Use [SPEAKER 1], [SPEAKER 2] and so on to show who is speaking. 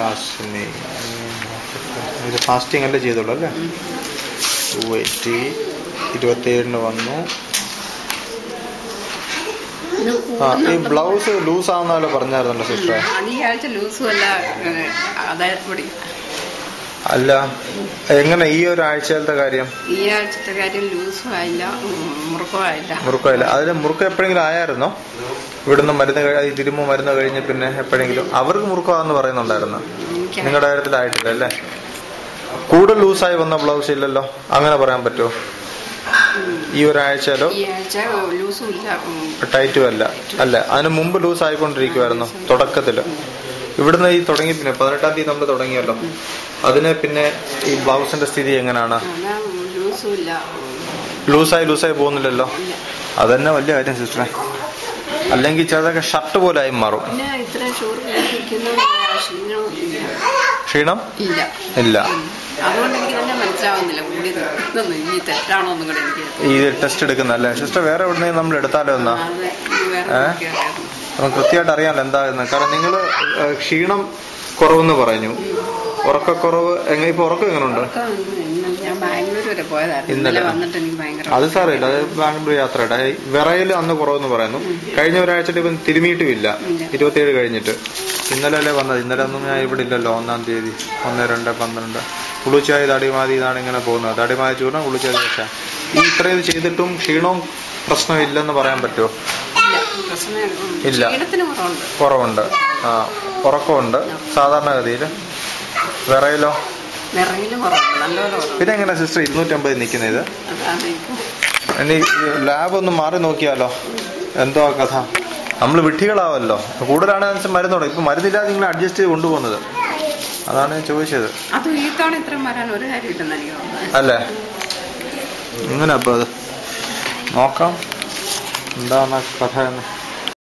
[SPEAKER 1] ഹാസിനി ഇത് ഫാസ്റ്റിംഗ് അല്ലേ ചെയ്തോളൂ അല്ലേ ടു എയ്റ്റി ഇരുപത്തേഴിന് വന്നു
[SPEAKER 2] ഇത്
[SPEAKER 1] ആ ഈ
[SPEAKER 2] കൂടുന്നുണ്ട്.
[SPEAKER 1] ബ്ലൗസ് ലൂസ് ആവുന്നല്ലോ പറഞ്ഞായിരുന്നല്ലോ സിസ്റ്ററെ
[SPEAKER 2] അത് ഈ ആഴ്ച ലൂസും അല്ല ഏഹ്, അതായത് കൂടി
[SPEAKER 1] അല്ല എങ്ങനെ ഈ ഒരു ആഴ്ചയിലത്തെ കാര്യം
[SPEAKER 2] ഈ ആഴ്ചത്തെ കാര്യം ലൂസും ആയില്ല ഉം, മുറുക്കവും ആയില്ല
[SPEAKER 1] മുറുക്കമില്ല അതിന് മുറുക്കം എപ്പോഴെങ്കിലും ആയായിരുന്നോ ഇവിടുന്ന് മരുന്ന് കഴി- ഈ തിരുമ്പ് മരുന്ന് കഴിഞ്ഞ് പിന്നെ എപ്പോഴെങ്കിലും അവർക്ക് മുറുക്കമാന്ന് പറയുന്നുണ്ടായിരുന്നു
[SPEAKER 2] എനിക്ക്
[SPEAKER 1] നിങ്ങളുടെ കാര്യത്തിലായിട്ടില്ല അല്ലേ കൂടുതൽ ലൂസായി വന്ന ബ്ലൗസ് ഇല്ലല്ലോ അങ്ങനെ പറയാൻ പറ്റുമോ ഈ ഒരാഴ്ചയിലോ
[SPEAKER 2] ഈ ആഴ്ച ലൂസും ഇല്ല ഉം,
[SPEAKER 1] ടൈറ്റും അല്ല അല്ല അതിന് മുമ്പ് ലൂസ് ആയിക്കൊണ്ടിരിക്കുവായിരുന്നു തുടക്കത്തില് ഇവിടുന്ന് ഈ തുടങ്ങി പിന്നെ പതിനെട്ടാം തീയതി നമ്മൾ തുടങ്ങിയല്ലോ അതിന് പിന്നെ ഈ ബ്ലൗസിന്റെ സ്ഥിതി എങ്ങനെയാണ്
[SPEAKER 2] അതാ ലൂസും ഇല്ല ഉം,
[SPEAKER 1] ലൂസായി ലൂസായി പോകുന്നില്ലല്ലോ
[SPEAKER 2] ഇല്ല
[SPEAKER 1] അതന്നെ വലിയ കാര്യം സിസ്റ്ററെ അല്ലെങ്കിൽ ചിലതൊക്കെ ഷർട്ട് പോലെ ആയി മാറും
[SPEAKER 2] പിന്നെ ഇത്ര ഷുഗർ കഴിക്കുന്ന ക്ഷീണവും ഇല്ല
[SPEAKER 1] ക്ഷീണം
[SPEAKER 2] ഇല്ല
[SPEAKER 1] ഇല്ല
[SPEAKER 2] ഉം. അതുകൊണ്ട് എനിക്ക് തന്നെ മനസ്സിലാവുന്നില്ല കൂടി ഇതൊന്നും ഇനി തെറ്റാണോ എന്നും കൂടെ എനിക്ക്
[SPEAKER 1] ഈ ടെസ്റ്റ് എടുക്കുന്ന അല്ലേ സിസ്റ്റർ വേറെ എവിടുന്നെങ്കിലും നമ്മൾ എടുത്താലോ എന്നാ
[SPEAKER 2] അതെ ഇനി വേറെ
[SPEAKER 1] ഏ?
[SPEAKER 2] നോക്കിയാലായിരുന്നു.
[SPEAKER 1] നമുക്ക് കൃത്യമായിട്ട് അറിയാമല്ലോ എന്താന്ന് കാരണം നിങ്ങൾ ക്ഷീണം കുറവെന്ന് പറഞ്ഞു ഉറക്കക്കുറവ് എങ്ങനെ ഇപ്പൊ ഉറക്കം എങ്ങനെയുണ്ട്
[SPEAKER 2] ഉറക്കം ഇന്ന് ഇന്ന് ഞാൻ ബാംഗ്ലൂർ വരെ പോയതായിരുന്നു
[SPEAKER 1] ഇന്നലെ.
[SPEAKER 2] ഇന്നലെ വന്നിട്ട് എനിക്ക് ഭയങ്കര
[SPEAKER 1] അത് സാറില്ല അത് ബാംഗ്ലൂർ യാത്രയുടെ വിറയിൽ അന്ന് കുറവെന്ന് പറയുന്നു കഴിഞ്ഞ ഒരാഴ്ച ഇപ്പം തിരുമിയിട്ടുമില്ല
[SPEAKER 2] ഇല്ല.
[SPEAKER 1] ഇരുപത്തിയേഴ് കഴിഞ്ഞിട്ട് ഇന്നലെ അല്ലേ വന്നത് ഇന്നലെ ഒന്നും ഞാൻ ഇവിടെ ഇല്ലല്ലോ ഒന്നാം തീയതി ഒന്ന് രണ്ട് പന്ത്രണ്ട് കുളിച്ചായി തടിമാതി ഇതാണ് ഇങ്ങനെ പോകുന്നത് തടിമാതി ചൂർണം കുളിച്ചാതി പക്ഷേ ഈ ഇത്രയും ചെയ്തിട്ടും ക്ഷീണവും പ്രശ്നമില്ലെന്ന് പറയാൻ പറ്റുമോ
[SPEAKER 2] ഇല്ല പ്രശ്നം ഉം,
[SPEAKER 1] ഇല്ല.
[SPEAKER 2] ക്ഷീണത്തിന് കുറവുണ്ട്
[SPEAKER 1] കുറവുണ്ട് ആ ഉറക്കമുണ്ട് സാധാരണഗതിയിൽ വിറയിലോ
[SPEAKER 2] വിറയിലും കുറവുണ്ട് നല്ലപോലെ കുറവുണ്ട്
[SPEAKER 1] പിന്നെ എങ്ങനെ സിസ്റ്റർ ഇരുന്നൂറ്റമ്പത് നിൽക്കുന്നത്
[SPEAKER 2] അതാണ് എനിക്ക്
[SPEAKER 1] ഇനി ലാബ് ഒന്ന് മാറി നോക്കിയാലോ എന്തോ ആ കഥ നമ്മൾ വിഡ്ഢികളാവല്ലോ കൂടുതലാണെങ്കിൽ മരുന്ന് തുടങ്ങി ഇപ്പൊ മരുന്നില്ലാതെ നിങ്ങൾ അഡ്ജസ്റ്റ് ചെയ്ത് കൊണ്ടുപോകുന്നത് അതാണ് ഞാൻ ചോദിച്ചത്
[SPEAKER 2] അത് ഈ തവണ ഇത്രയും വരാൻ ഒരു കാര്യമില്ലെന്ന് എനിക്ക് തോന്നുന്നത്
[SPEAKER 1] അല്ലേ എങ്ങനെ അപ്പൊ അത് നോക്കാം എന്താണ് ആ കഥ എന്ന്